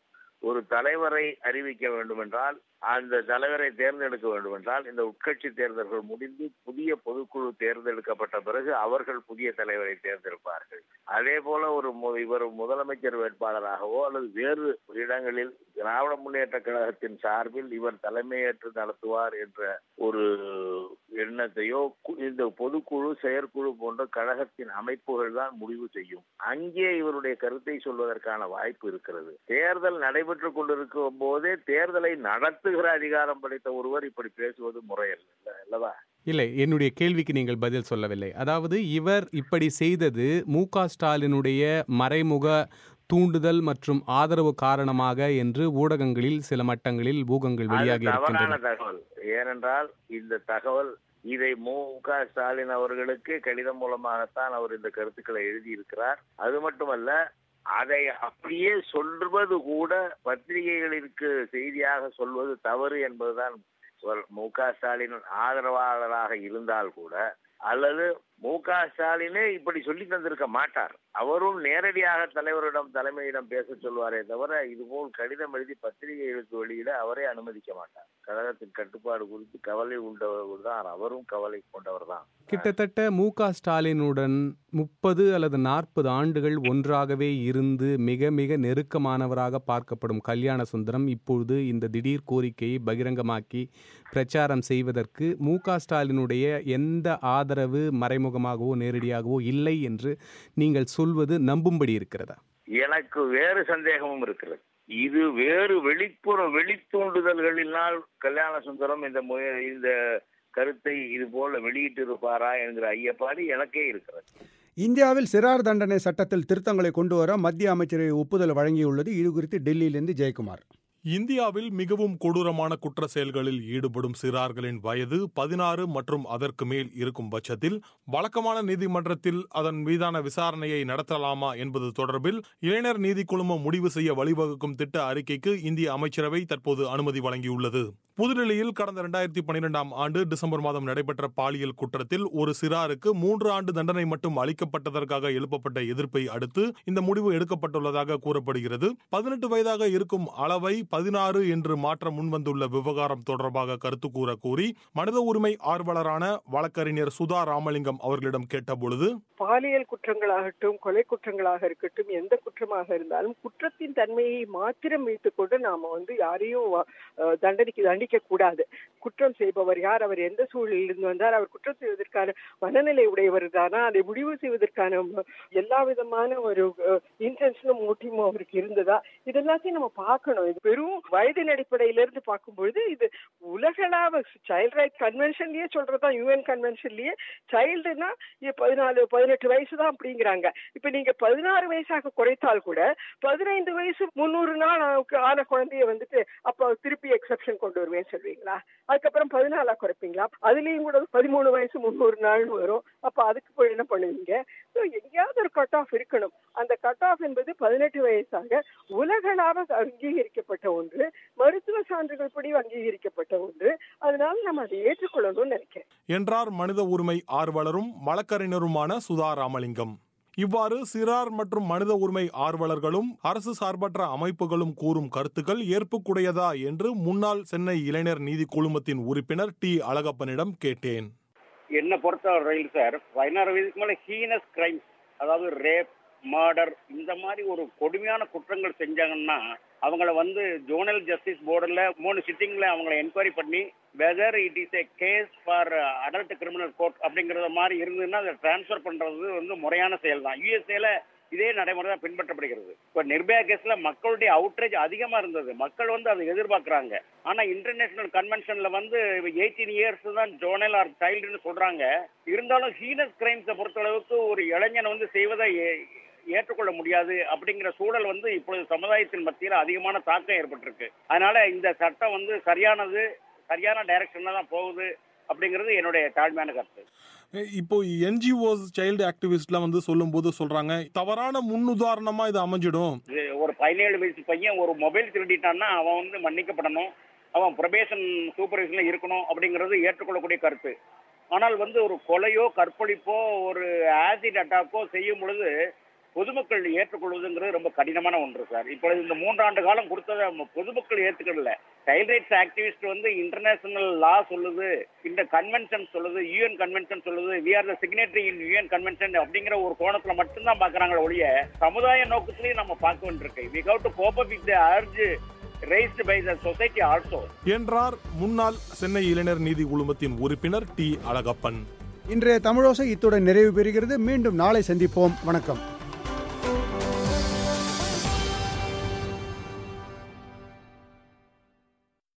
ஒரு தலைவரை அறிவிக்க வேண்டும் என்றால் அந்த தலைவரை தேர்ந்தெடுக்க வேண்டும் என்றால் இந்த உட்கட்சி தேர்தல்கள் முடிந்து புதிய பொதுக்குழு தேர்ந்தெடுக்கப்பட்ட பிறகு அவர்கள் புதிய தலைவரை தேர்ந்தெடுப்பார்கள் அதே போல ஒரு மு- இவர் முதலமைச்சர் வேட்பாளராகவோ அல்லது வேறு இடங்களில் திராவிட முன்னேற்ற கழகத்தின் சார்பில் இவர் தலைமையேற்று நடத்துவார் என்ற ஒரு எண்ணத்தையோ கு- இந்த பொதுக்குழு செயற்குழு போன்ற கழகத்தின் அமைப்புகள் தான் முடிவு செய்யும் அங்கே இவருடைய கருத்தை சொல்வதற்கான வாய்ப்பு இருக்கிறது தேர்தல் நடைபெற்றுக் கொண்டிருக்கும் போதே தேர்தலை நடத்துகிற அதிகாரம் படைத்த ஒருவர் இப்படி பேசுவது முறையல்ல அல்லவா இல்லை என்னுடைய கேள்விக்கு நீங்கள் பதில் சொல்லவில்லை அதாவது இவர் இப்படி செய்தது மு க ஸ்டாலினுடைய மறைமுக தூண்டுதல் மற்றும் ஆதரவு காரணமாக என்று ஊடகங்களில் சில மட்டங்களில் ஊகங்கள் அது வெளியாகி தவறான இருக்கின்றன தகவல் ஏனென்றால் இந்த தகவல் இதை மு க ஸ்டாலின் அவர்களுக்கு கடிதம் மூலமாகத்தான் அவர் இந்த கருத்துக்களை எழுதியிருக்கிறார் அது மட்டுமல்ல அதை அப்படியே சொல்வது கூட பத்திரிகைகளிற்கு செய்தியாக சொல்வது தவறு என்பதுதான் ஒரு மு க ஸ்டாலின் ஆதரவாளராக இருந்தால் கூட அல்லது மு க ஸ்டாலினே இப்படி சொல்லி தந்திருக்க மாட்டார் அவரும் நேரடியாக தலைவரிடம் தலைமையிடம் பேச சொல்வாரே தவிர இதுபோல் கடிதம் எழுதி பத்திரிகைகளுக்கு வெளியிட அவரே அனுமதிக்க மாட்டார் கழகத்தின் கட்டுப்பாடு குறித்து கவலை உண்டவர் தான் அவரும் கவலை கொண்டவர் தான் கிட்டத்தட்ட மு க ஸ்டாலினுடன் முப்பது அல்லது நாற்பது ஆண்டுகள் ஒன்றாகவே இருந்து மிக மிக நெருக்கமானவராக பார்க்கப்படும் கல்யாண சுந்தரம் இப்பொழுது இந்த திடீர் கோரிக்கையை பகிரங்கமாக்கி பிரச்சாரம் செய்வதற்கு மு க ஸ்டாலினுடைய எந்த ஆதரவு மறைமுகமாகவோ நேரடியாகவோ இல்லை என்று நீங்கள் சொல்வது நம்பும்படி இருக்கிறதா எனக்கு வேறு சந்தேகமும் இருக்கிறது இது வேறு வெளிப்புற வெளித்தூண்டுதல்களினால் கல்யாண சுந்தரம் இந்த முய- இந்த கருத்தை இது போல வெளியிட்டிருப்பாரா என்கிற ஐயப்பாடு எனக்கே இருக்கிறது இந்தியாவில் சிறார் தண்டனை சட்டத்தில் திருத்தங்களை கொண்டு வர மத்திய அமைச்சரவை ஒப்புதல் வழங்கியுள்ளது இது குறித்து டெல்லியிலிருந்து ஜெயக்குமார் இந்தியாவில் மிகவும் கொடூரமான குற்ற செயல்களில் ஈடுபடும் சிறார்களின் வயது பதினாறு மற்றும் அதற்கு மேல் இருக்கும் பட்சத்தில் வழக்கமான நீதிமன்றத்தில் அதன் மீதான விசாரணையை நடத்தலாமா என்பது தொடர்பில் இளைஞர் நீதி குழுமம் முடிவு செய்ய வழிவகுக்கும் திட்ட அறிக்கைக்கு இந்திய அமைச்சரவை தற்போது அனுமதி வழங்கியுள்ளது புதுடில்லியில் கடந்த இரண்டாயிரத்தி பனிரெண்டாம் ஆண்டு டிசம்பர் மாதம் நடைபெற்ற பாலியல் குற்றத்தில் ஒரு சிறாருக்கு மூன்று ஆண்டு தண்டனை மட்டும் அளிக்கப்பட்டதற்காக எழுப்பப்பட்ட எதிர்ப்பை அடுத்து இந்த முடிவு எடுக்கப்பட்டுள்ளதாக கூறப்படுகிறது பதினெட்டு வயதாக இருக்கும் அளவை பதினாறு என்று மாற்ற முன்வந்துள்ள விவகாரம் தொடர்பாக கருத்து கூற கூறி மனித உரிமை ஆர்வலரான வழக்கறிஞர் சுதா ராமலிங்கம் அவர்களிடம் கேட்டபொழுது பாலியல் குற்றங்களாகட்டும் கொலை குற்றங்களாக இருக்கட்டும் எந்த குற்றமாக இருந்தாலும் குற்றத்தின் தன்மையை மாத்திரம் வைத்துக் கொண்டு நாம வந்து யாரையும் அஹ், தண்டனைக்கு தண்டிக்க கூடாது குற்றம் செய்பவர் யார் அவர் எந்த சூழலில் இருந்து வந்தார் அவர் குற்றம் செய்வதற்கான மனநிலை உடையவர் தானா அதை முடிவு செய்வதற்கான ம- எல்லா விதமான ஒரு இன்டென்ஷனும் மோட்டிவும் அவருக்கு இருந்ததா இதெல்லாத்தையும் நம்ம பார்க்கணும் இது வெறும் வயதின் அடிப்படையில இருந்து பார்க்கும்பொழுது இது உலகளாவ சைல்ட் ரைட் கன்வென்ஷன்லயே சொல்றதா யுஎன் கன்வென்ஷன்லயே சைல்டுனா பதினாலு பதினெட்டு வயசு தான் அப்படிங்கிறாங்க இப்ப நீங்க பதினாறு வயசாக குறைத்தால் கூட பதினைந்து வயசு முந்நூறு நாள் ஆ- ஆன குழந்தைய வந்துட்டு அப்ப திருப்பி எக்ஸெப்ஷன் கொண்டு வருவேன்னு சொல்லுவீங்களா அதுக்கப்புறம் பதினாலா குறைப்பீங்களா அதுலயும் கூட பதிமூணு வயசு முந்நூறு நாள் வரும் அப்ப அதுக்கு போய் என்ன பண்ணுவீங்க So, எங்கேயாவது ஒரு கட் ஆஃப் இருக்கணும் அந்த கட் ஆஃப் என்பது பதினெட்டு வயசாக உலகளாவ அங்கீகரிக்கப்பட்ட ஒன்று மருத்துவ சான்றுகள் படி அங்கீகரிக்கப்பட்ட ஒன்று அதனால நம்ம அதை ஏற்றுக்கொள்ளணும்னு நினைக்கிறேன் என்றார் மனித உரிமை ஆர்வலரும் வழக்கறிஞருமான சுதா ராமலிங்கம் இவ்வாறு சிறார் மற்றும் மனித உரிமை ஆர்வலர்களும் அரசு சார்பற்ற அமைப்புகளும் கூறும் கருத்துக்கள் ஏற்புக்குடையதா என்று முன்னாள் சென்னை இளைஞர் நீதி குழுமத்தின் உறுப்பினர் டி அழகப்பனிடம் கேட்டேன் என்னை பொறுத்தவரையில் சார் பதினாறு வயதுக்கு மேலே ஹீனஸ் கிரைம்ஸ் அதாவது ரேப் மர்டர் இந்த மாதிரி ஒரு கொடுமையான குற்றங்கள் செஞ்சாங்கன்னா அவங்கள வந்து ஜோனல் ஜஸ்டிஸ் போர்டில் மூணு சிட்டிங்கில் அவங்கள என்கொயரி பண்ணி whether it is a case for adult criminal court அப்படிங்கிறத மாதிரி இருந்ததுன்னா அதை டிரான்ஸ்ஃபர் பண்ணுறது வந்து முறையான செயல் தான் யூஎஸ்ஏல இதே நடைமுறை தான் பின்பற்றப்படுகிறது இப்போ நிர்பயா கேஸ்ல மக்களுடைய அவுட்ரேஜ் அதிகமா இருந்தது மக்கள் வந்து அதை எதிர்பார்க்கறாங்க ஆனா இன்டர்நேஷனல் கன்வென்ஷன்ல வந்து எயிட்டீன் இயர்ஸ் தான் ஜோனல் ஆர் சைல்டுன்னு சொல்றாங்க இருந்தாலும் ஹீனஸ் கிரைம்ஸை பொறுத்தளவுக்கு ஒரு இளைஞன் வந்து செய்வதை ஏ- ஏற்றுக்கொள்ள முடியாது அப்படிங்கிற சூழல் வந்து இப்பொழுது சமுதாயத்தின் மத்தியில் அதிகமான தாக்கம் ஏற்பட்டிருக்கு அதனால இந்த சட்டம் வந்து சரியானது சரியான டைரக்ஷன்ல தான் போகுது அப்படிங்கிறது என்னுடைய தாழ்மையான கருத்து இப்போ என்ஜிஓஸ் சைல்டு ஆக்டிவிஸ்ட்லாம் வந்து சொல்லும்போது சொல்றாங்க தவறான முன்னுதாரணமா இது அமைஞ்சிடும் இது ஒரு பதினேழு வயசு பையன் ஒரு மொபைல் திருடிட்டான்னா அவன் வந்து மன்னிக்கப்படணும் அவன் ப்ரொபேஷன் சூப்பர்வைஷன்ல இருக்கணும் அப்படிங்கிறது ஏற்றுக்கொள்ளக்கூடிய கருத்து ஆனால் வந்து ஒரு கொலையோ கற்பழிப்போ ஒரு ஆசிட் அட்டாக்கோ செய்யும் பொழுது பொதுமக்கள் ஏற்றுக்கொள்வதுங்கிறது ரொம்ப கடினமான ஒன்று சார் இப்பொழுது இந்த மூன்றாண்டு காலம் கொடுத்ததை நம்ம பொதுமக்கள் ஏற்றுக்கல சைல்ட் ரைட்ஸ் ஆக்டிவிஸ்ட் வந்து இன்டர்நேஷனல் லா சொல்லுது இந்த கன்வென்ஷன் சொல்லுது யூஎன் கன்வென்ஷன் சொல்லுது we are the signatory in UN convention அப்படிங்கிற ஒரு கோணத்துல மட்டும்தான் பாக்குறாங்களே ஒழிய சமுதாய நோக்கத்திலையும் நம்ம பார்க்க வேண்டியிருக்கு we have to cope with the urge raised by the society also. என்றார் முன்னாள் சென்னை இளைஞர் நீதி குழுமத்தின் உறுப்பினர் டி அழகப்பன் இன்றைய தமிழோசை இத்துடன் நிறைவு பெறுகிறது மீண்டும் நாளை சந்திப்போம் வணக்கம்